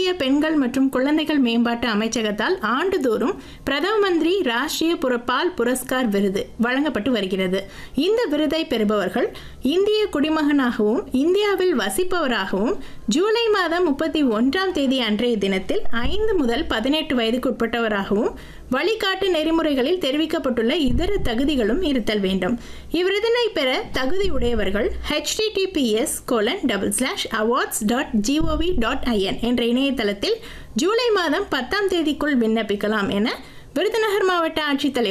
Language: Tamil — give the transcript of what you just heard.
மத்திய பெண்கள் மற்றும் குழந்தைகள் மேம்பாட்டு அமைச்சகத்தால் ஆண்டுதோறும் பிரதம மந்திரி ராஷ்டிரிய புரப்பால் புரஸ்கார் விருது வழங்கப்பட்டு வருகிறது இந்த விருதை பெறுபவர்கள் இந்திய குடிமகனாகவும் இந்தியாவில் வசிப்பவராகவும் ஜூலை மாதம் முப்பத்தி ஒன்றாம் தேதி அன்றைய தினத்தில் ஐந்து முதல் பதினெட்டு வயதுக்குட்பட்டவராகவும் வழிகாட்டு நெறிமுறைகளில் தெரிவிக்கப்பட்டுள்ள இதர தகுதிகளும் இருத்தல் வேண்டும் இவ்விருதினை பெற தகுதியுடையவர்கள் https colon double slash awards dot GOV dot IN என்ற இணையதளத்தில் ஜூலை மாதம் பத்தாம் தேதிக்குள் விண்ணப்பிக்கலாம் என விருதுநகர் மாவட்ட ஆட்சித்தலைவர்